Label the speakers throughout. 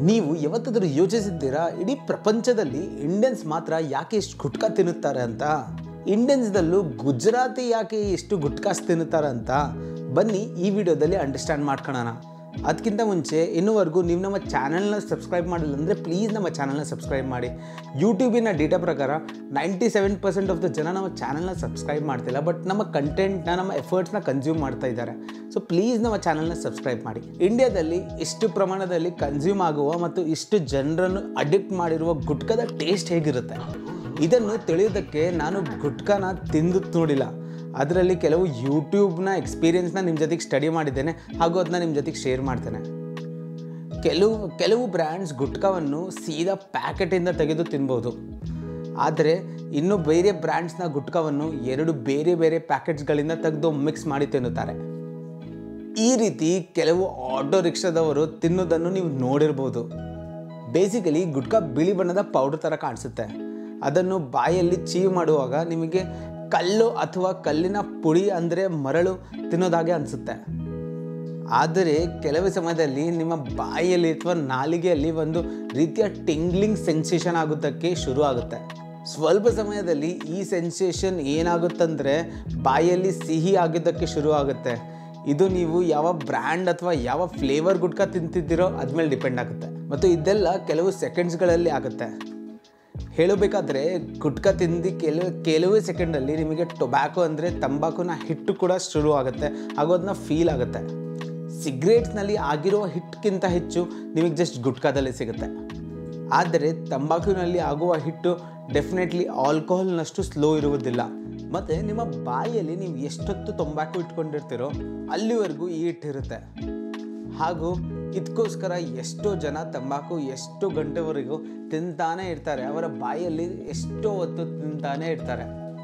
Speaker 1: ನೀವು ಯಾವತ್ತಾದರೂ ಯೋಚಿಸಿದ್ದೀರಾ ಇಡೀ ಪ್ರಪಂಚದಲ್ಲಿ ಇಂಡಿಯನ್ಸ್ ಮಾತ್ರ ಯಾಕೆ ಇಷ್ಟು ಗುಟ್ಕಾ ತಿನ್ನುತ್ತಾರೆ ಅಂತ ಇಂಡಿಯನ್ಸ್ದಲ್ಲೂ ಗುಜರಾತಿ ಯಾಕೆ ಇಷ್ಟು ಗುಟ್ಕಾಸ್ ತಿನ್ನುತ್ತಾರೆ ಅಂತ ಬನ್ನಿ ಈ ವಿಡಿಯೋದಲ್ಲಿ ಅಂಡರ್ಸ್ಟ್ಯಾಂಡ್ ಮಾಡ್ಕೊಳ್ಳೋಣ ಅದಕ್ಕಿಂತ ಮುಂಚೆ ಇನ್ನೂವರೆಗೂ ನೀವು ನಮ್ಮ ಚಾನಲ್ನ ಸಬ್ಸ್ಕ್ರೈಬ್ ಮಾಡಿಲ್ಲ ಅಂದರೆ ಪ್ಲೀಸ್ ನಮ್ಮ ಚಾನಲ್ನ ಸಬ್ಸ್ಕ್ರೈಬ್ ಮಾಡಿ ಯೂಟ್ಯೂಬಿನ ಡೇಟಾ ಪ್ರಕಾರ ninety seven percent of the ಜನ ನಮ್ಮ ಚಾನಲ್ನ ಸಬ್ಸ್ಕ್ರೈಬ್ ಮಾಡ್ತಿಲ್ಲ ಬಟ್ ನಮ್ಮ ಕಂಟೆಂಟ್ನ ನಮ್ಮ ಎಫರ್ಟ್ಸ್ನ ಕನ್ಸ್ಯೂಮ್ ಮಾಡ್ತಾ ಇದ್ದಾರೆ ಸೊ ಪ್ಲೀಸ್ ನಮ್ಮ ಚಾನಲ್ನ ಸಬ್ಸ್ಕ್ರೈಬ್ ಮಾಡಿ ಇಂಡಿಯಾದಲ್ಲಿ ಇಷ್ಟು ಪ್ರಮಾಣದಲ್ಲಿ ಕನ್ಸ್ಯೂಮ್ ಆಗುವ ಮತ್ತು ಇಷ್ಟು ಜನರನ್ನು ಅಡಿಕ್ಟ್ ಮಾಡಿರುವ ಗುಟ್ಕದ ಟೇಸ್ಟ್ ಹೇಗಿರುತ್ತೆ ಇದನ್ನು ತಿಳಿಯೋದಕ್ಕೆ ನಾನು ಗುಟ್ಕಾನ ತಿಂದು ನೋಡಿಲ್ಲ ಅದರಲ್ಲಿ ಕೆಲವು ಯೂಟ್ಯೂಬ್ನ ಎಕ್ಸ್ಪೀರಿಯನ್ಸ್ನ ನಿಮ್ಮ ಜೊತೆಗೆ ಸ್ಟಡಿ ಮಾಡಿದ್ದೇನೆ ಹಾಗೂ ಅದನ್ನ ನಿಮ್ಮ ಜೊತೆಗೆ ಶೇರ್ ಮಾಡ್ತೇನೆ ಕೆಲವು ಕೆಲವು ಬ್ರ್ಯಾಂಡ್ಸ್ ಗುಟ್ಕವನ್ನು ಸೀದಾ ಪ್ಯಾಕೆಟಿಂದ ತೆಗೆದು ತಿನ್ಬೋದು ಆದರೆ ಇನ್ನು ಬೇರೆ ಬ್ರ್ಯಾಂಡ್ಸ್ನ ಗುಟ್ಕವನ್ನು ಎರಡು ಬೇರೆ ಬೇರೆ ಪ್ಯಾಕೆಟ್ಸ್ಗಳಿಂದ ತೆಗೆದು ಮಿಕ್ಸ್ ಮಾಡಿ ತಿನ್ನುತ್ತಾರೆ ಈ ರೀತಿ ಕೆಲವು ಆಟೋ ರಿಕ್ಷಾದವರು ತಿನ್ನೋದನ್ನು ನೀವು ನೋಡಿರ್ಬೋದು ಬೇಸಿಕಲಿ ಗುಟ್ಕಾ ಬಿಳಿ ಬಣ್ಣದ ಪೌಡರ್ ಥರ ಕಾಣಿಸುತ್ತೆ ಅದನ್ನು ಬಾಯಲ್ಲಿ ಚೀವ್ ಮಾಡುವಾಗ ನಿಮಗೆ ಕಲ್ಲು ಅಥವಾ ಕಲ್ಲಿನ ಪುಡಿ ಅಂದರೆ ಮರಳು ತಿನ್ನೋದಾಗೆ ಅನಿಸುತ್ತೆ ಆದರೆ ಕೆಲವು ಸಮಯದಲ್ಲಿ ನಿಮ್ಮ ಬಾಯಲ್ಲಿ ಅಥವಾ ನಾಲಿಗೆಯಲ್ಲಿ ಒಂದು ರೀತಿಯ ಟಿಂಗ್ಲಿಂಗ್ ಸೆನ್ಸೇಷನ್ ಆಗೋದಕ್ಕೆ ಶುರು ಆಗುತ್ತೆ ಸ್ವಲ್ಪ ಸಮಯದಲ್ಲಿ ಈ ಸೆನ್ಸೇಷನ್ ಏನಾಗುತ್ತಂದರೆ ಬಾಯಲ್ಲಿ ಸಿಹಿ ಆಗಿದ್ದಕ್ಕೆ ಶುರು ಆಗುತ್ತೆ ಇದು ನೀವು ಯಾವ ಬ್ರ್ಯಾಂಡ್ ಅಥವಾ ಯಾವ ಫ್ಲೇವರ್ ಗುಟ್ಕ ತಿಂತಿದ್ದೀರೋ ಅದ್ಮೇಲೆ ಡಿಪೆಂಡ್ ಆಗುತ್ತೆ ಮತ್ತು ಇದೆಲ್ಲ ಕೆಲವು ಸೆಕೆಂಡ್ಸ್ಗಳಲ್ಲಿ ಆಗುತ್ತೆ ಹೇಳಬೇಕಾದ್ರೆ ಗುಟ್ಕ ತಿಂದು ಕೆಲವು ಕೆಲವೇ ಸೆಕೆಂಡಲ್ಲಿ ನಿಮಗೆ ಟೊಬ್ಯಾಕೊ ಅಂದರೆ ತಂಬಾಕುನ ಹಿಟ್ಟು ಕೂಡ ಶುರು ಆಗುತ್ತೆ ಹಾಗೂ ಅದನ್ನ ಫೀಲ್ ಆಗುತ್ತೆ ಸಿಗರೇಟ್ಸ್ನಲ್ಲಿ ಆಗಿರುವ ಹಿಟ್ಟಿಗಿಂತ ಹೆಚ್ಚು ನಿಮಗೆ ಜಸ್ಟ್ ಗುಟ್ಕಾದಲ್ಲಿ ಸಿಗುತ್ತೆ ಆದರೆ ತಂಬಾಕುವಿನಲ್ಲಿ ಆಗುವ ಹಿಟ್ಟು ಡೆಫಿನೆಟ್ಲಿ ಆಲ್ಕೋಹಾಲ್ನಷ್ಟು ಸ್ಲೋ ಇರುವುದಿಲ್ಲ ಮತ್ತು ನಿಮ್ಮ ಬಾಯಲ್ಲಿ ನೀವು ಎಷ್ಟೊತ್ತು ತಂಬಾಕು ಇಟ್ಕೊಂಡಿರ್ತೀರೋ ಅಲ್ಲಿವರೆಗೂ ಈ ಹಿಟ್ಟಿರುತ್ತೆ ಹಾಗೂ ಇದಕ್ಕೋಸ್ಕರ ಎಷ್ಟೋ ಜನ ತಂಬಾಕು ಎಷ್ಟು ಗಂಟೆವರೆಗೂ ತಿಂತಾನೆ ಇರ್ತಾರೆ ಅವರ ಬಾಯಲ್ಲಿ ಎಷ್ಟೋ ಹೊತ್ತು ತಿಂತಾನೆ ಇರ್ತಾರೆ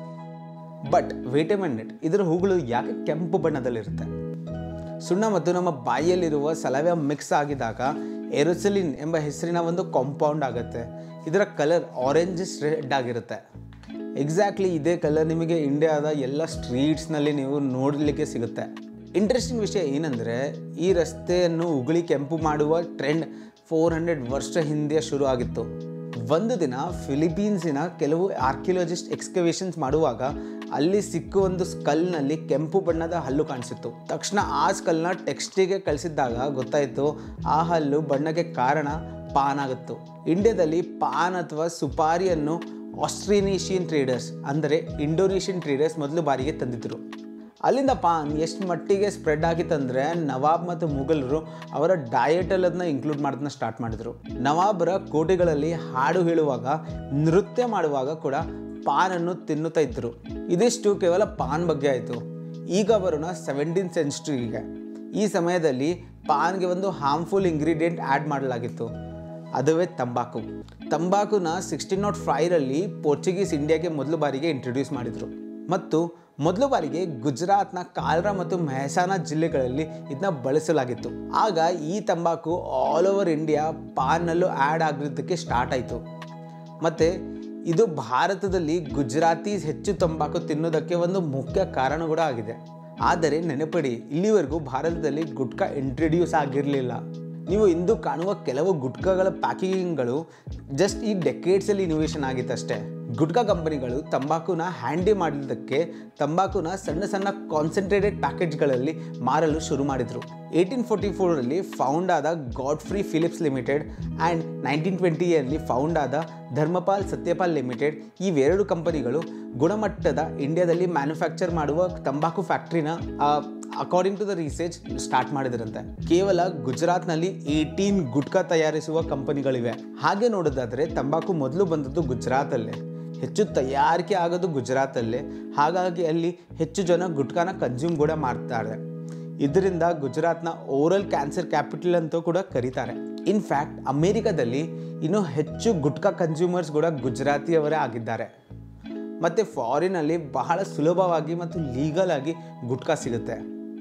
Speaker 1: ಬಟ್ ವೇಟ್ ಎ ಮಿನಿಟ್ ಇದರ ಹೂಗಳು ಯಾಕೆ ಕೆಂಪು ಬಣ್ಣದಲ್ಲಿರುತ್ತೆ ಸುಣ್ಣ ಮತ್ತು ನಮ್ಮ ಬಾಯಿಯಲ್ಲಿರುವ ಸಲವೆ ಮಿಕ್ಸ್ ಆಗಿದಾಗ ಎರೋಸಲಿನ್ ಎಂಬ ಹೆಸರಿನ ಒಂದು ಕಾಂಪೌಂಡ್ ಆಗುತ್ತೆ ಇದರ ಕಲರ್ ಆರೆಂಜಸ್ ರೆಡ್ ಆಗಿರುತ್ತೆ ಎಕ್ಸಾಕ್ಟ್ಲಿ ಇದೇ ಕಲರ್ ನಿಮಗೆ ಇಂಡಿಯಾದ ಎಲ್ಲ ಸ್ಟ್ರೀಟ್ಸ್ನಲ್ಲಿ ನೀವು ನೋಡಲಿಕ್ಕೆ ಸಿಗುತ್ತೆ ಇಂಟ್ರೆಸ್ಟಿಂಗ್ ವಿಷಯ ಏನಂದರೆ ಈ ರಸ್ತೆಯನ್ನು ಉಗುಳಿ ಕೆಂಪು ಮಾಡುವ ಟ್ರೆಂಡ್ ಫೋರ್ ಹಂಡ್ರೆಡ್ ವರ್ಷ ಹಿಂದೆ ಶುರು ಆಗಿತ್ತು ಒಂದು ದಿನ ಫಿಲಿಪೀನ್ಸಿನ ಕೆಲವು ಆರ್ಕಿಯೋಲಜಿಸ್ಟ್ ಎಕ್ಸ್ಕವೇಷನ್ಸ್ ಮಾಡುವಾಗ ಅಲ್ಲಿ ಸಿಕ್ಕ ಒಂದು ಸ್ಕಲ್ನಲ್ಲಿ ಕೆಂಪು ಬಣ್ಣದ ಹಲ್ಲು ಕಾಣಿಸಿತ್ತು ತಕ್ಷಣ ಆ ಸ್ಕಲ್ನ ಟೆಕ್ಸ್ಟಿಗೆ ಕಳಿಸಿದ್ದಾಗ ಗೊತ್ತಾಯಿತು ಆ ಹಲ್ಲು ಬಣ್ಣಕ್ಕೆ ಕಾರಣ ಪಾನ್ ಆಗಿತ್ತು ಇಂಡಿಯಾದಲ್ಲಿ ಪಾನ್ ಅಥವಾ ಸುಪಾರಿಯನ್ನು ಆಸ್ಟ್ರೇನೇಷಿಯನ್ ಟ್ರೇಡರ್ಸ್ ಅಂದರೆ ಇಂಡೋನೇಷಿಯನ್ ಟ್ರೇಡರ್ಸ್ ಮೊದಲು ಬಾರಿಗೆ ತಂದಿದ್ದರು ಅಲ್ಲಿಂದ ಪಾನ್ ಎಷ್ಟು ಮಟ್ಟಿಗೆ ಸ್ಪ್ರೆಡ್ ಆಗಿತ್ತಂದರೆ ನವಾಬ್ ಮತ್ತು ಮುಘಲರು ಅವರ ಡಯಟಲ್ಲಿ ಅದನ್ನ ಇನ್ಕ್ಲೂಡ್ ಮಾಡೋದನ್ನ ಸ್ಟಾರ್ಟ್ ಮಾಡಿದರು ನವಾಬರ ಕೋಟೆಗಳಲ್ಲಿ ಹಾಡು ಹೇಳುವಾಗ ನೃತ್ಯ ಮಾಡುವಾಗ ಕೂಡ ಪಾನನ್ನು ತಿನ್ನುತ್ತಾ ಇದ್ದರು ಇದಿಷ್ಟು ಕೇವಲ ಪಾನ್ ಬಗ್ಗೆ ಆಯಿತು ಈಗ ಬರೋಣ ಸೆವೆಂಟೀನ್ ಸೆಂಚುರಿಗೆ ಈ ಸಮಯದಲ್ಲಿ ಪಾನ್ಗೆ ಒಂದು ಹಾರ್ಮ್ಫುಲ್ ಇಂಗ್ರೀಡಿಯೆಂಟ್ ಆ್ಯಡ್ ಮಾಡಲಾಗಿತ್ತು ಅದುವೇ ತಂಬಾಕು ತಂಬಾಕುನ ಸಿಕ್ಸ್ಟೀನ್ ನಾಟ್ ಫೈರಲ್ಲಿ ಪೋರ್ಚುಗೀಸ್ ಇಂಡಿಯಾಗೆ ಮೊದಲು ಬಾರಿಗೆ ಇಂಟ್ರೊಡ್ಯೂಸ್ ಮಾಡಿದರು ಮತ್ತು ಮೊದಲು ಬಾರಿಗೆ ಗುಜರಾತ್ನ ಕಾಲ್ರಾ ಮತ್ತು ಮೆಹಸಾನ ಜಿಲ್ಲೆಗಳಲ್ಲಿ ಇದನ್ನ ಬಳಸಲಾಗಿತ್ತು ಆಗ ಈ ತಂಬಾಕು ಆಲ್ ಓವರ್ ಇಂಡಿಯಾ ಪಾನ್ನಲ್ಲೂ ಆ್ಯಡ್ ಆಗೋದಕ್ಕೆ ಸ್ಟಾರ್ಟ್ ಆಯಿತು ಮತ್ತು ಇದು ಭಾರತದಲ್ಲಿ ಗುಜರಾತೀಸ್ ಹೆಚ್ಚು ತಂಬಾಕು ತಿನ್ನೋದಕ್ಕೆ ಒಂದು ಮುಖ್ಯ ಕಾರಣ ಕೂಡ ಆಗಿದೆ ಆದರೆ ನೆನಪಡಿ ಇಲ್ಲಿವರೆಗೂ ಭಾರತದಲ್ಲಿ ಗುಟ್ಕಾ ಇಂಟ್ರಡ್ಯೂಸ್ ಆಗಿರಲಿಲ್ಲ ನೀವು ಇಂದು ಕಾಣುವ ಕೆಲವು ಗುಟ್ಕಾಗಳ ಪ್ಯಾಕಿಂಗ್ಗಳು ಜಸ್ಟ್ ಈ ಡೆಕೇಡ್ಸಲ್ಲಿ ಇನೋವೇಷನ್ ಆಗಿತ್ತಷ್ಟೇ ಗುಟ್ಕಾ ಕಂಪನಿಗಳು ತಂಬಾಕುನ ಹ್ಯಾಂಡಿ ಮಾಡೋದಕ್ಕೆ ತಂಬಾಕುನ ಸಣ್ಣ ಸಣ್ಣ ಕಾನ್ಸಂಟ್ರೇಟೆಡ್ ಪ್ಯಾಕೆಟ್ಗಳಲ್ಲಿ ಮಾರಲು ಶುರು ಮಾಡಿದರು ಏಯ್ಟೀನ್ ಫೋರ್ಟಿ ಫೋರಲ್ಲಿ ಫೌಂಡ್ ಆದ Godfrey Phillips limited and nineteen ಟ್ವೆಂಟಿಯಲ್ಲಿ ಫೌಂಡ್ ಆದ ಧರ್ಮಪಾಲ್ ಸತ್ಯಪಾಲ್ ಲಿಮಿಟೆಡ್ ಇವೆರಡು ಕಂಪನಿಗಳು ಗುಣಮಟ್ಟದ ಇಂಡಿಯಾದಲ್ಲಿ ಮ್ಯಾನುಫ್ಯಾಕ್ಚರ್ ಮಾಡುವ ತಂಬಾಕು ಫ್ಯಾಕ್ಟ್ರಿನ according to the research start ಮಾಡಿದ್ರಂತೆ ಕೇವಲ ಗುಜರಾತ್ನಲ್ಲಿ ಏಯ್ಟೀನ್ ಗುಟ್ಕಾ ತಯಾರಿಸುವ ಕಂಪನಿಗಳಿವೆ ಹಾಗೆ ನೋಡೋದಾದರೆ ತಂಬಾಕು ಮೊದಲು ಬಂದದ್ದು ಗುಜರಾತಲ್ಲೇ ಹೆಚ್ಚು ತಯಾರಿಕೆ ಆಗೋದು ಗುಜರಾತಲ್ಲೇ ಹಾಗಾಗಿ ಅಲ್ಲಿ ಹೆಚ್ಚು ಜನ ಗುಟ್ಕಾನ ಕನ್ಸ್ಯೂಮ್ ಕೂಡ ಮಾಡ್ತಾರೆ ಇದರಿಂದ ಗುಜರಾತ್ನ ಓರಲ್ ಕ್ಯಾನ್ಸರ್ ಕ್ಯಾಪಿಟಲ್ ಅಂತೂ ಕೂಡ ಕರೀತಾರೆ ಇನ್ಫ್ಯಾಕ್ಟ್ ಅಮೇರಿಕಾದಲ್ಲಿ ಇನ್ನೂ ಹೆಚ್ಚು ಗುಟ್ಕಾ ಕನ್ಸ್ಯೂಮರ್ಸ್ ಕೂಡ ಗುಜರಾತಿಯವರೇ ಆಗಿದ್ದಾರೆ ಮತ್ತು ಫಾರಿನಲ್ಲಿ ಬಹಳ ಸುಲಭವಾಗಿ ಮತ್ತು ಲೀಗಲ್ ಆಗಿ ಗುಟ್ಕಾ ಸಿಗುತ್ತೆ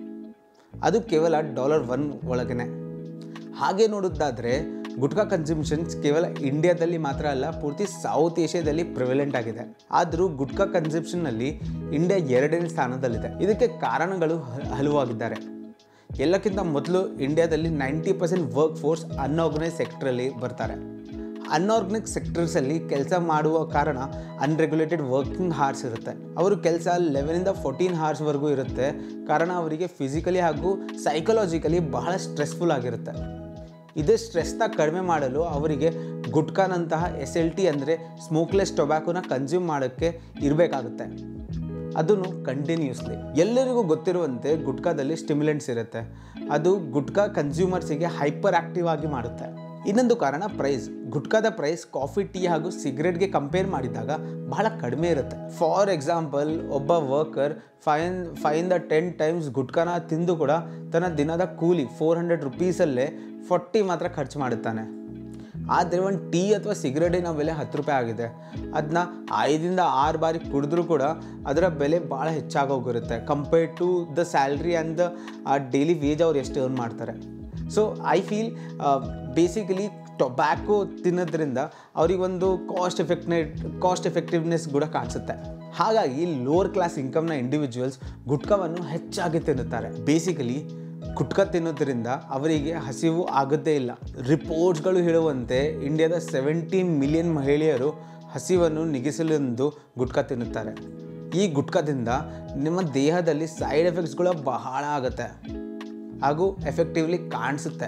Speaker 1: ಅದು ಕೇವಲ ಡಾಲರ್ ಒನ್ ಒಳಗನೆ ಹಾಗೆ ನೋಡೋದಾದರೆ ಗುಟ್ಕಾ ಕನ್ಸಂಪ್ಷನ್ಸ್ ಕೇವಲ ಇಂಡಿಯಾದಲ್ಲಿ ಮಾತ್ರ ಅಲ್ಲ ಪೂರ್ತಿ ಸೌತ್ ಏಷ್ಯಾದಲ್ಲಿ ಪ್ರಿವೆಲೆಂಟ್ ಆಗಿದೆ ಆದರೂ ಗುಟ್ಕಾ ಕನ್ಸಂಪ್ಷನ್ನಲ್ಲಿ ಇಂಡಿಯಾ ಎರಡನೇ ಸ್ಥಾನದಲ್ಲಿದೆ ಇದಕ್ಕೆ ಕಾರಣಗಳು ಹ- ಹಲವಾಗಿದ್ದಾರೆ ಎಲ್ಲಕ್ಕಿಂತ ಮೊದಲು ಇಂಡಿಯಾದಲ್ಲಿ ninety percent work force unorganised ಸೆಕ್ಟ್ರಲ್ಲಿ ಬರ್ತಾರೆ ಅನ್ಆರ್ಗನೈಸ್ ಸೆಕ್ಟರ್ಸಲ್ಲಿ ಕೆಲಸ ಮಾಡುವ ಕಾರಣ ಅನ್ರೆಗ್ಯುಲೇಟೆಡ್ ವರ್ಕಿಂಗ್ ಹಾರ್ಸ್ ಇರುತ್ತೆ ಅವರು ಕೆಲಸ ಲೆವೆನಿಂದ ಫೋರ್ಟೀನ್ ಹಾರ್ಸ್ವರೆಗೂ ಇರುತ್ತೆ ಕಾರಣ ಅವರಿಗೆ ಫಿಸಿಕಲಿ ಹಾಗೂ ಸೈಕಲಾಜಿಕಲಿ ಬಹಳ ಸ್ಟ್ರೆಸ್ಫುಲ್ ಆಗಿರುತ್ತೆ ಇದೇ ಸ್ಟ್ರೆಸ್ನ ಕಡಿಮೆ ಮಾಡಲು ಅವರಿಗೆ ಗುಟ್ಕಾನಂತಹ ಎಸ್ ಎಲ್ ಟಿ ಅಂದರೆ ಸ್ಮೋಕ್ಲೆಸ್ ಟೊಬ್ಯಾಕೋನ ಕನ್ಸ್ಯೂಮ್ ಮಾಡೋಕ್ಕೆ ಇರಬೇಕಾಗುತ್ತೆ ಅದನ್ನು ಕಂಟಿನ್ಯೂಸ್ಲಿ ಎಲ್ಲರಿಗೂ ಗೊತ್ತಿರುವಂತೆ ಗುಟ್ಕಾದಲ್ಲಿ ಸ್ಟಿಮ್ಯುಲೆಂಟ್ಸ್ ಇರುತ್ತೆ ಅದು ಗುಟ್ಕಾ ಕನ್ಸ್ಯೂಮರ್ಸಿಗೆ ಹೈಪರ್ ಆಕ್ಟಿವ್ ಆಗಿ ಮಾಡುತ್ತೆ ಇನ್ನೊಂದು ಕಾರಣ ಪ್ರೈಸ್ ಗುಟ್ಕಾದ ಪ್ರೈಸ್ ಕಾಫಿ ಟೀ ಹಾಗೂ ಸಿಗರೆಟ್ಗೆ ಕಂಪೇರ್ ಮಾಡಿದಾಗ ಬಹಳ ಕಡಿಮೆ ಇರುತ್ತೆ ಫಾರ್ ಎಕ್ಸಾಂಪಲ್ ಒಬ್ಬ worker fine fine the ten times ಗುಟ್ಕಾನ ತಿಂದು ಕೂಡ ತನ್ನ ದಿನದ ಕೂಲಿ ಫೋರ್ ಹಂಡ್ರೆಡ್ ರುಪೀಸಲ್ಲೇ ಫಾರ್ಟಿ ಮಾತ್ರ ಖರ್ಚು ಮಾಡುತ್ತಾನೆ ಆದರೆ ಒಂದು ಟೀ ಅಥವಾ ಸಿಗರೇಟಿನ ಬೆಲೆ ಹತ್ತು ರೂಪಾಯಿ ಆಗಿದೆ ಅದನ್ನ ಐದಿಂದ ಆರು ಬಾರಿ ಕುಡಿದ್ರೂ ಕೂಡ ಅದರ ಬೆಲೆ ಭಾಳ ಹೆಚ್ಚಾಗೋಗಿರುತ್ತೆ compare to the salary and the daily wage ಅವ್ರು ಎಷ್ಟು ಅರ್ನ್ ಮಾಡ್ತಾರೆ so I feel basically tobacco ತಿನ್ನೋದ್ರಿಂದ ಅವ್ರಿಗೊಂದು ಕಾಸ್ಟ್ ಎಫೆಕ್ಟ್ನೆ ಕಾಸ್ಟ್ ಎಫೆಕ್ಟಿವ್ನೆಸ್ ಕೂಡ ಕಾಣಿಸುತ್ತೆ ಹಾಗಾಗಿ ಲೋವರ್ ಕ್ಲಾಸ್ ಇನ್ಕಮ್ನ ಇಂಡಿವಿಜುವಲ್ಸ್ ಗುಟ್ಕವನ್ನು ಹೆಚ್ಚಾಗಿ ತಿನ್ನುತ್ತಾರೆ ಬೇಸಿಕಲಿ ಗುಟ್ಕ ತಿನ್ನೋದ್ರಿಂದ ಅವರಿಗೆ ಹಸಿವು ಆಗೋದೇ ಇಲ್ಲ ರಿಪೋರ್ಟ್ಸ್ಗಳು ಹೇಳುವಂತೆ ಇಂಡಿಯಾದ ಸೆವೆಂಟೀನ್ ಮಿಲಿಯನ್ ಮಹಿಳೆಯರು ಹಸಿವನ್ನು ನಿಗಿಸಲೆಂದು ಗುಟ್ಕ ತಿನ್ನುತ್ತಾರೆ ಈ ಗುಟ್ಕದಿಂದ ನಿಮ್ಮ ದೇಹದಲ್ಲಿ ಸೈಡ್ ಎಫೆಕ್ಟ್ಸ್ಗಳು ಬಹಳ ಆಗುತ್ತೆ ಹಾಗೂ ಎಫೆಕ್ಟಿವ್ಲಿ ಕಾಣಿಸುತ್ತೆ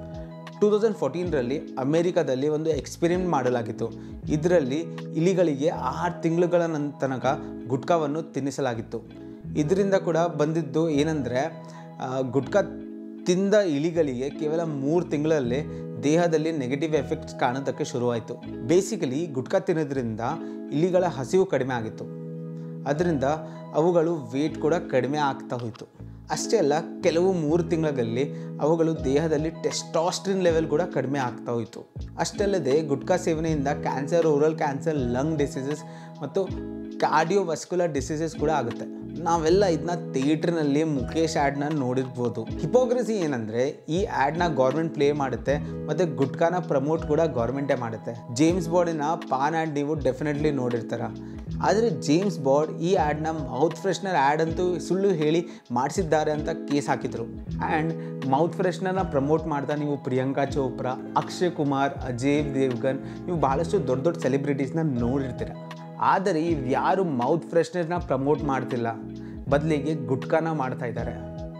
Speaker 1: ಟೂ ತೌಸಂಡ್ ಫೋರ್ಟೀನ್ರಲ್ಲಿ ಅಮೇರಿಕಾದಲ್ಲಿ ಒಂದು ಎಕ್ಸ್ಪೆರಿಮೆಂಟ್ ಮಾಡಲಾಗಿತ್ತು ಇದರಲ್ಲಿ ಇಲಿಗಳಿಗೆ ಆರು ತಿಂಗಳುಗಳ ನನ್ ತನಕ ಗುಟ್ಕಾವನ್ನು ತಿನ್ನಿಸಲಾಗಿತ್ತು ಇದರಿಂದ ಕೂಡ ಬಂದಿದ್ದು ಏನಂದರೆ ಗುಟ್ಕಾ ತಿಂದ ಇಲಿಗಳಿಗೆ ಕೇವಲ ಮೂರು ತಿಂಗಳಲ್ಲೇ ದೇಹದಲ್ಲಿ ನೆಗೆಟಿವ್ ಎಫೆಕ್ಟ್ಸ್ ಕಾಣೋದಕ್ಕೆ ಶುರುವಾಯಿತು ಬೇಸಿಕಲಿ ಗುಟ್ಕಾ ತಿನ್ನೋದ್ರಿಂದ ಇಲಿಗಳ ಹಸಿವು ಕಡಿಮೆ ಆಗಿತ್ತು ಅದರಿಂದ ಅವುಗಳು ವೇಟ್ ಕೂಡ ಕಡಿಮೆ ಆಗ್ತಾ ಹೋಯಿತು ಅಷ್ಟೇ ಅಲ್ಲ ಕೆಲವು ಮೂರು ತಿಂಗಳಲ್ಲಿ ಅವುಗಳು ದೇಹದಲ್ಲಿ ಟೆಸ್ಟಾಸ್ಟ್ರಿನ್ ಲೆವೆಲ್ ಕೂಡ ಕಡಿಮೆ ಆಗ್ತಾ ಹೋಯಿತು ಅಷ್ಟಲ್ಲದೆ ಗುಟ್ಕಾ ಸೇವನೆಯಿಂದ cancer oral cancer lung diseases ಮತ್ತು ಕಾರ್ಡಿಯೋವಸ್ಕ್ಯುಲರ್ ಡಿಸೀಸಸ್ ಕೂಡ ಆಗುತ್ತೆ ನಾವೆಲ್ಲ ಇದನ್ನ ಥಿಯೇಟ್ರ್ನಲ್ಲಿ ಮುಖೇಶ್ ಆ್ಯಡ್ನ ನೋಡಿರ್ಬೋದು ಹಿಪೋಕ್ರಸಿ ಏನಂದರೆ ಈ ಆ್ಯಡ್ನ ಗೌರ್ಮೆಂಟ್ ಪ್ಲೇ ಮಾಡುತ್ತೆ ಮತ್ತು ಗುಟ್ಕಾನ ಪ್ರಮೋಟ್ ಕೂಡ ಗೌರ್ಮೆಂಟೇ ಮಾಡುತ್ತೆ ಜೇಮ್ಸ್ ಬಾಡಿನ ಪಾನ್ ಆ್ಯಡ್ ನೀವು ಡೆಫಿನೆಟ್ಲಿ ನೋಡಿರ್ತಾರ ಆದರೆ ಜೇಮ್ಸ್ ಬಾಡ್ ಈ ಆ್ಯಡ್ನ ಮೌತ್ ಫ್ರೆಶ್ನರ್ ಆ್ಯಡ್ ಅಂತೂ ಸುಳ್ಳು ಹೇಳಿ ಮಾಡಿಸಿದ್ದಾರೆ ಅಂತ ಕೇಸ್ ಹಾಕಿದರು ಆ್ಯಂಡ್ ಮೌತ್ ಫ್ರೆಶ್ನರ್ನ ಪ್ರಮೋಟ್ ಮಾಡ್ತಾ ನೀವು ಪ್ರಿಯಾಂಕಾ ಚೋಪ್ರಾ ಅಕ್ಷಯ್ ಕುಮಾರ್ ಅಜಯ್ ದೇವ್ಗನ್ ನೀವು ಭಾಳಷ್ಟು ದೊಡ್ಡ ದೊಡ್ಡ ಸೆಲೆಬ್ರಿಟೀಸ್ನ ನೋಡಿರ್ತೀರ ಆದರೆ ಯಾರು ಮೌತ್ ಫ್ರೆಶ್ನರ್ನ ಪ್ರಮೋಟ್ ಮಾಡ್ತಿಲ್ಲ ಬದಲಿಗೆ ಗುಟ್ಕಾನ ಮಾಡ್ತಾ ಇದ್ದಾರೆ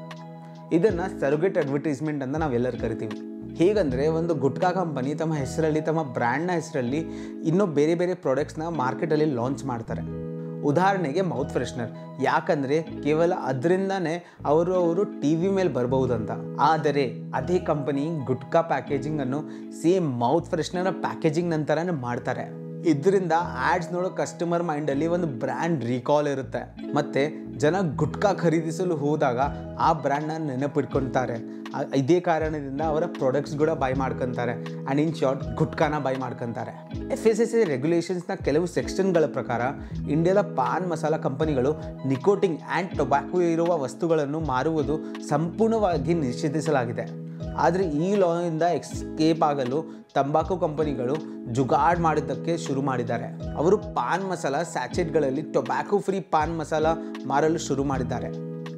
Speaker 1: ಇದನ್ನು ಸರೋಗೇಟ್ ಅಡ್ವರ್ಟೈಸ್ಮೆಂಟ್ ಅಂತ ನಾವೆಲ್ಲರೂ ಕರಿತೀವಿ ಹೇಗಂದರೆ ಒಂದು ಗುಟ್ಕಾ ಕಂಪನಿ ತಮ್ಮ ಹೆಸರಲ್ಲಿ ತಮ್ಮ ಬ್ರ್ಯಾಂಡ್ನ ಹೆಸರಲ್ಲಿ ಇನ್ನೂ ಬೇರೆ ಬೇರೆ ಪ್ರಾಡಕ್ಟ್ಸ್ನ ಮಾರ್ಕೆಟಲ್ಲಿ ಲಾಂಚ್ ಮಾಡ್ತಾರೆ ಉದಾಹರಣೆಗೆ ಮೌತ್ ಫ್ರೆಶ್ನರ್ ಯಾಕಂದರೆ ಕೇವಲ ಅದರಿಂದನೇ ಅವರು ಅವರು ಟಿ ವಿ ಮೇಲೆ ಬರ್ಬಹುದಂತ ಆದರೆ ಅದೇ ಕಂಪನಿ ಗುಟ್ಕಾ ಪ್ಯಾಕೇಜಿಂಗನ್ನು ಸೇಮ್ ಮೌತ್ ಫ್ರೆಶ್ನರ್ ಪ್ಯಾಕೇಜಿಂಗ್ ನಂತರನೇ ಮಾಡ್ತಾರೆ ಇದರಿಂದ ಆ್ಯಡ್ಸ್ ನೋಡೋ ಕಸ್ಟಮರ್ ಮೈಂಡಲ್ಲಿ ಒಂದು ಬ್ರ್ಯಾಂಡ್ ರೀಕಾಲ್ ಇರುತ್ತೆ ಮತ್ತು ಜನ ಗುಟ್ಕಾ ಖರೀದಿಸಲು ಹೋದಾಗ ಆ ಬ್ರ್ಯಾಂಡ್ನ ನೆನಪಿಟ್ಕೊತಾರೆ ಆ- ಇದೇ ಕಾರಣದಿಂದ ಅವರ ಪ್ರಾಡಕ್ಟ್ಸ್ ಕೂಡ ಬೈ ಮಾಡ್ಕೊತಾರೆ ಆ್ಯಂಡ್ ಇನ್ ಶಾರ್ಟ್ ಗುಟ್ಕಾನ ಬೈ ಮಾಡ್ಕೊತಾರೆ ಎಫ್ ಎಸ್ ಎಸ್ ಎ ರೆಗ್ಯುಲೇಷನ್ಸ್ನ ಕೆಲವು ಸೆಕ್ಷನ್ಗಳ ಪ್ರಕಾರ ಇಂಡಿಯಾದ ಪಾನ್ ಮಸಾಲ ಕಂಪನಿಗಳು ನಿಕೋಟಿಂಗ್ ಆ್ಯಂಡ್ ಟೊಬ್ಯಾಕೋ ಇರುವ ವಸ್ತುಗಳನ್ನು ಮಾರುವುದು ಸಂಪೂರ್ಣವಾಗಿ ನಿಷೇಧಿಸಲಾಗಿದೆ ಆದರೆ ಈ ಲಾಯಿಂದ ಎಕ್ಸ್ಕೇಪ್ ಆಗಲು ತಂಬಾಕು ಕಂಪನಿಗಳು ಜುಗಾಡ್ ಮಾಡಿದ್ದಕ್ಕೆ ಶುರು ಮಾಡಿದ್ದಾರೆ ಅವರು ಪಾನ್ ಮಸಾಲ ಸ್ಯಾಚೆಟ್ಗಳಲ್ಲಿ ಟೊಬ್ಯಾಕೋ ಫ್ರೀ ಪಾನ್ ಮಸಾಲ ಮಾರಲು ಶುರು ಮಾಡಿದ್ದಾರೆ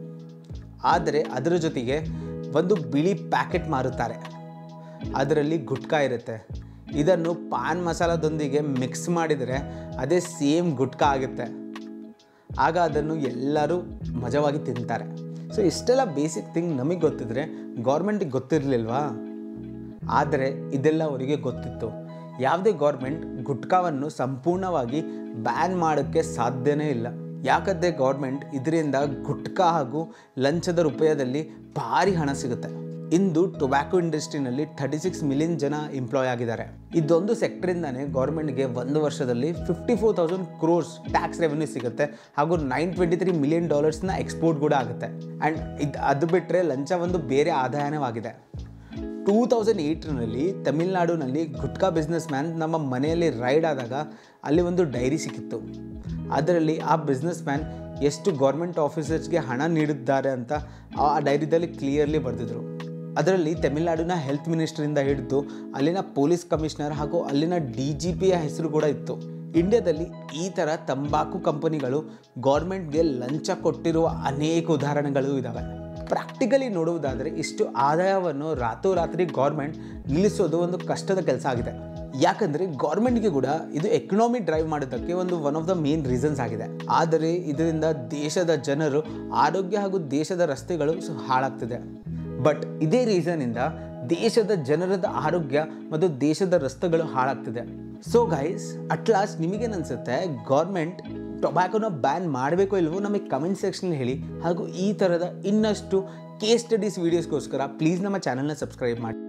Speaker 1: ಆದರೆ ಅದರ ಜೊತೆಗೆ ಒಂದು ಬಿಳಿ ಪ್ಯಾಕೆಟ್ ಮಾರುತ್ತಾರೆ ಅದರಲ್ಲಿ ಗುಟ್ಕಾ ಇರುತ್ತೆ ಇದನ್ನು ಪಾನ್ ಮಸಾಲದೊಂದಿಗೆ ಮಿಕ್ಸ್ ಮಾಡಿದರೆ ಅದೇ ಸೇಮ್ ಗುಟ್ಕಾ ಆಗುತ್ತೆ ಆಗ ಅದನ್ನು ಎಲ್ಲರೂ ಮಜವಾಗಿ ತಿಂತಾರೆ ಸೊ ಇಷ್ಟೆಲ್ಲ ಬೇಸಿಕ್ ಥಿಂಗ್ ನಮಗೆ ಗೊತ್ತಿದ್ರೆ ಗೌರ್ಮೆಂಟಿಗೆ ಗೊತ್ತಿರಲಿಲ್ವಾ ಆದರೆ ಇದೆಲ್ಲ ಅವರಿಗೆ ಗೊತ್ತಿತ್ತು ಯಾವುದೇ ಗೌರ್ಮೆಂಟ್ ಗುಟ್ಕಾವನ್ನು ಸಂಪೂರ್ಣವಾಗಿ ಬ್ಯಾನ್ ಮಾಡೋಕ್ಕೆ ಸಾಧ್ಯನೇ ಇಲ್ಲ ಯಾಕಂದರೆ ಗೌರ್ಮೆಂಟ್ ಇದರಿಂದ ಗುಟ್ಕಾ ಹಾಗೂ ಲಂಚದ ರೂಪಾಯದಲ್ಲಿ ಭಾರಿ ಹಣ ಸಿಗುತ್ತೆ ಇಂದು ಟೊಬ್ಯಾಕೋ ಇಂಡಸ್ಟ್ರಿನಲ್ಲಿ ಥರ್ಟಿ ಸಿಕ್ಸ್ ಮಿಲಿಯನ್ ಜನ ಎಂಪ್ಲಾಯ್ ಆಗಿದ್ದಾರೆ ಇದೊಂದು ಸೆಕ್ಟರಿಂದನೇ ಗೌರ್ಮೆಂಟ್ಗೆ ಒಂದು ವರ್ಷದಲ್ಲಿ fifty four thousand crores tax revenue ಸಿಗುತ್ತೆ ಹಾಗೂ ನೈನ್ ಟ್ವೆಂಟಿ ತ್ರೀ ಮಿಲಿಯನ್ ಡಾಲರ್ಸ್ನ ಎಕ್ಸ್ಪೋರ್ಟ್ ಕೂಡ ಆಗುತ್ತೆ ಆ್ಯಂಡ್ ಇದು ಅದು ಬಿಟ್ಟರೆ ಲಂಚ ಒಂದು ಬೇರೆ ಆದಾಯನವಾಗಿದೆ ಟೂ ತೌಸಂಡ್ ಏಯ್ಟ್ರಲ್ಲಿ ತಮಿಳ್ನಾಡಿನಲ್ಲಿ ಗುಟ್ಕಾ ಬಿಸ್ನೆಸ್ ಮ್ಯಾನ್ ನಮ್ಮ ಮನೆಯಲ್ಲಿ ರೈಡ್ ಆದಾಗ ಅಲ್ಲಿ ಒಂದು ಡೈರಿ ಸಿಕ್ಕಿತ್ತು ಅದರಲ್ಲಿ ಆ ಬಿಸ್ನೆಸ್ ಮ್ಯಾನ್ ಎಷ್ಟು ಗೌರ್ಮೆಂಟ್ ಆಫೀಸರ್ಸ್ಗೆ ಹಣ ನೀಡಿದ್ದಾರೆ ಅಂತ ಆ ಡೈರಿದಲ್ಲಿ ಕ್ಲಿಯರ್ಲಿ ಬರೆದಿದ್ರು ಅದರಲ್ಲಿ ತಮಿಳ್ನಾಡಿನ ಹೆಲ್ತ್ ಮಿನಿಸ್ಟ್ರಿಂದ ಹಿಡಿದು ಅಲ್ಲಿನ ಪೊಲೀಸ್ ಕಮಿಷನರ್ ಹಾಗೂ ಅಲ್ಲಿನ ಡಿ ಜಿ ಪಿಯ ಹೆಸರು ಕೂಡ ಇತ್ತು ಇಂಡಿಯಾದಲ್ಲಿ ಈ ಥರ ತಂಬಾಕು ಕಂಪನಿಗಳು ಗೌರ್ಮೆಂಟ್ಗೆ ಲಂಚ ಕೊಟ್ಟಿರುವ ಅನೇಕ ಉದಾಹರಣೆಗಳು ಇದ್ದಾವೆ ಪ್ರಾಕ್ಟಿಕಲಿ ನೋಡುವುದಾದರೆ ಇಷ್ಟು ಆದಾಯವನ್ನು ರಾತ್ರೋರಾತ್ರಿ ಗೌರ್ಮೆಂಟ್ ನಿಲ್ಲಿಸೋದು ಒಂದು ಕಷ್ಟದ ಕೆಲಸ ಆಗಿದೆ ಯಾಕಂದರೆ ಗೌರ್ಮೆಂಟ್ಗೆ ಕೂಡ ಇದು ಎಕನಾಮಿ ಡ್ರೈವ್ ಮಾಡೋದಕ್ಕೆ ಒಂದು one of the main reasons ಆಗಿದೆ ಆದರೆ ಇದರಿಂದ ದೇಶದ ಜನರು ಆರೋಗ್ಯ ಹಾಗೂ ದೇಶದ ರಸ್ತೆಗಳು ಸ- ಹಾಳಾಗ್ತಿದೆ ಬಟ್ ಇದೇ ರೀಸನ್ನಿಂದ ದೇಶದ ಜನರದ ಆರೋಗ್ಯ ಮತ್ತು ದೇಶದ ರಸ್ತೆಗಳು ಹಾಳಾಗ್ತಿದೆ ಸೊ ಗೈಸ್ ಅಟ್ ಲಾಸ್ಟ್ ನಿಮಗೇನು ಅನಿಸುತ್ತೆ ಗೌರ್ಮೆಂಟ್ ಟೊಬ್ಯಾಕೋನ ಬ್ಯಾನ್ ಮಾಡಬೇಕೋ ಇಲ್ವೋ ನಮಗೆ ಕಮೆಂಟ್ ಸೆಕ್ಷನ್ ಹೇಳಿ ಹಾಗೂ ಈ ಥರದ ಇನ್ನಷ್ಟು ಕೇಸ್ ಸ್ಟಡೀಸ್ ವೀಡಿಯೋಸ್ಗೋಸ್ಕರ ಪ್ಲೀಸ್ ನಮ್ಮ ಚಾನಲ್ನ ಸಬ್ಸ್ಕ್ರೈಬ್ ಮಾಡಿ